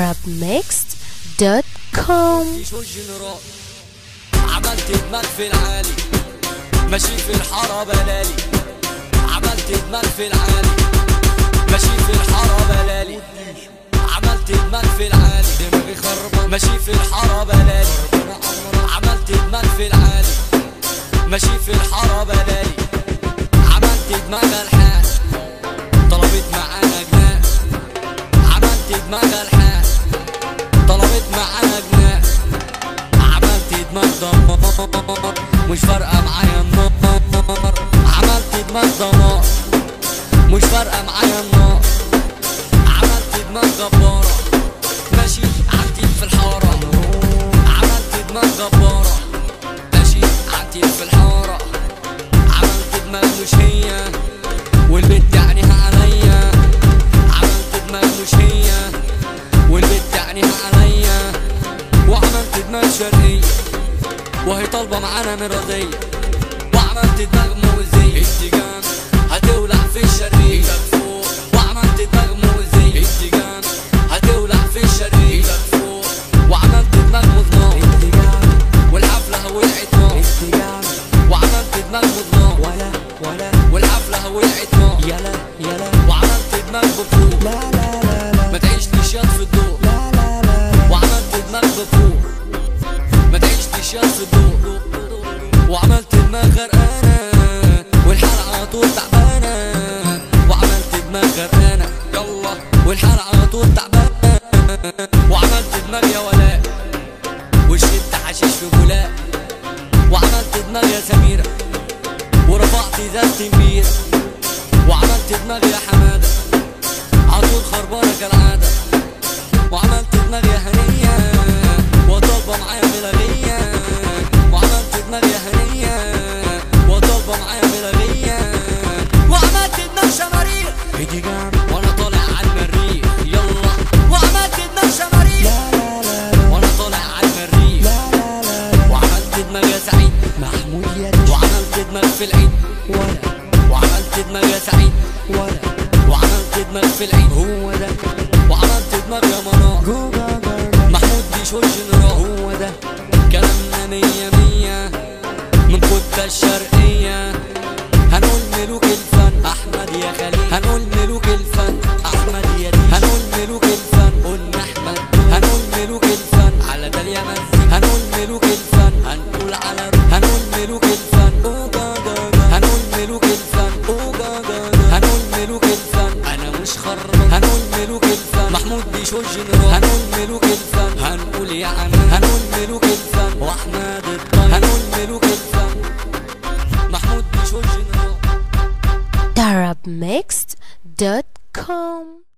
arabmixed.com مش الجنرال عملت دماغ في العالي ماشي في الحارة بلالي عملت دماغ في العالي ماشي في الحارة بلالي عملت دماغ في العالي دماغي خربان ماشي في الحارة بلالي عملت دماغ في العالي ماشي في الحارة بلالي عملت دماغ الحال طلبت معانا جنان عملت دماغ الحال طلبت معانا جنان عملت دماغ دمار مش فارقة معايا النار عملت دماغ دمار مش فارقة معايا النار عملت دماغ جبارة ماشي عديت في الحارة عملت دماغ جبارة ماشي عديت في الحارة عملت دماغ مش هي والبنت عينيها عليا عملت دماغ مش هي والبنت عينيها عليا وعملت دماغ شرقية وهي طالبة معانا مرضية وعملت دماغ موزية اتجان هتولع في الشرقية ايدك فوق وعملت دماغ موزية اتجان هتولع في الشرقية ايدك فوق وعملت دماغ مضنار اتجان والحفلة ولعت نار اتجان وعملت دماغ مضنار ولا ولا والحفلة ولعت نار يلا يلا وعملت دماغ بفوق لا لا لا لا ما تعيش نشاط في الضوء لا لا لا وعملت دماغ بفوق ما تعيش نشاط في الضوء وعملت دماغ غرقانة والحلقة على طول تعبانة وعملت دماغ غرقانة يلا والحلقة على طول تعبانة وعملت دماغ يا ولاء وشربت حشيش في بولاق وعملت دماغ يا سميرة ورفعت ذات كبيرة وعملت دماغ يا حمادة عطول خربانة كالعادة وعملت دماغ يا هنية وطالبة معايا ملاغية وعملت دماغ يا هنية وطالبة معايا ملاغية وعملت دماغ شماريخ ايدي جام وانا طالع على المريخ يلا وعملت دماغ شماريخ لا لا لا لا وانا طالع على المريخ لا لا لا لا وعملت دماغ يا سعيد محمود يا دش وعملت دماغ في العيد ولا وعملت دماغ يا سعيد ولا وعملت دماغ في العيد هو ده وعملت دماغ يا منار جوجا جرب محمود ديش والجنرال هو ده كلامنا مية مية من كتة الشرقية هنقول ملوك الفن أحمد يا خليل هنقول ملوك الفن أحمد يا ديش هنقول ملوك الفن قلنا أحمد هنقول ملوك الفن على ده اليمن هنقول ملوك الفن هنقول على رو هنقول ملوك الفن أوجا جاجا هنقول ملوك الفن أوجا جاجا هنقول ملوك الفن أنا مش خرب هنقول ملوك الفن محمود بيشو الجنرال هنقول ملوك الفن هنقول يا عم هنقول ملوك الفن وأحمد الطيب هنقول ملوك الفن محمود بيشو الجنرال arabmixed.com